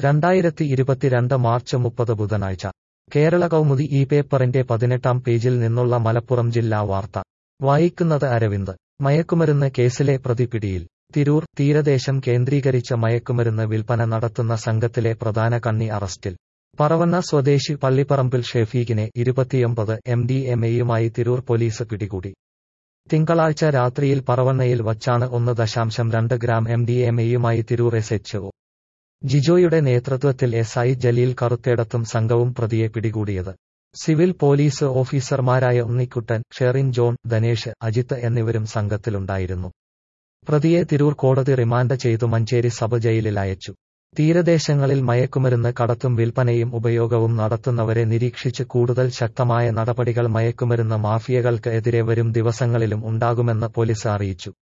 രണ്ടായിരത്തി ഇരുപത്തിരണ്ട് മാർച്ച് മുപ്പത് ബുധനാഴ്ച കേരള കൗമുദി ഈ പേപ്പറിന്റെ പതിനെട്ടാം പേജിൽ നിന്നുള്ള മലപ്പുറം ജില്ലാ വാർത്ത വായിക്കുന്നത് അരവിന്ദ് മയക്കുമരുന്ന് കേസിലെ പ്രതി പിടിയിൽ തിരൂർ തീരദേശം കേന്ദ്രീകരിച്ച മയക്കുമരുന്ന് വിൽപ്പന നടത്തുന്ന സംഘത്തിലെ പ്രധാന കണ്ണി അറസ്റ്റിൽ പറവണ്ണ സ്വദേശി പള്ളിപ്പറമ്പിൽ ഷെഫീഖിനെ ഇരുപത്തിയൊമ്പത് എം ഡി എം എയുമായി തിരൂർ പോലീസ് പിടികൂടി തിങ്കളാഴ്ച രാത്രിയിൽ പറവണ്ണയിൽ വച്ചാണ് ഒന്ന് ദശാംശം രണ്ട് ഗ്രാം എം ഡി എം എയുമായി തിരൂർ എസ് എച്ച് ഒ ജിജോയുടെ നേതൃത്വത്തിൽ എസ് ഐ ജലീൽ കറുത്തേടത്തും സംഘവും പ്രതിയെ പിടികൂടിയത് സിവിൽ പോലീസ് ഓഫീസർമാരായ ഉണ്ണിക്കുട്ടൻ ഷെറിൻ ജോൺ ധനേഷ് അജിത്ത് എന്നിവരും സംഘത്തിലുണ്ടായിരുന്നു പ്രതിയെ തിരൂർ കോടതി റിമാൻഡ് ചെയ്തു മഞ്ചേരി സബ് ജയിലിൽ അയച്ചു തീരദേശങ്ങളിൽ മയക്കുമരുന്ന് കടത്തും വിൽപ്പനയും ഉപയോഗവും നടത്തുന്നവരെ നിരീക്ഷിച്ച് കൂടുതൽ ശക്തമായ നടപടികൾ മയക്കുമരുന്ന് മാഫിയകൾക്ക് എതിരെ വരും ദിവസങ്ങളിലും ഉണ്ടാകുമെന്ന് പോലീസ് അറിയിച്ചു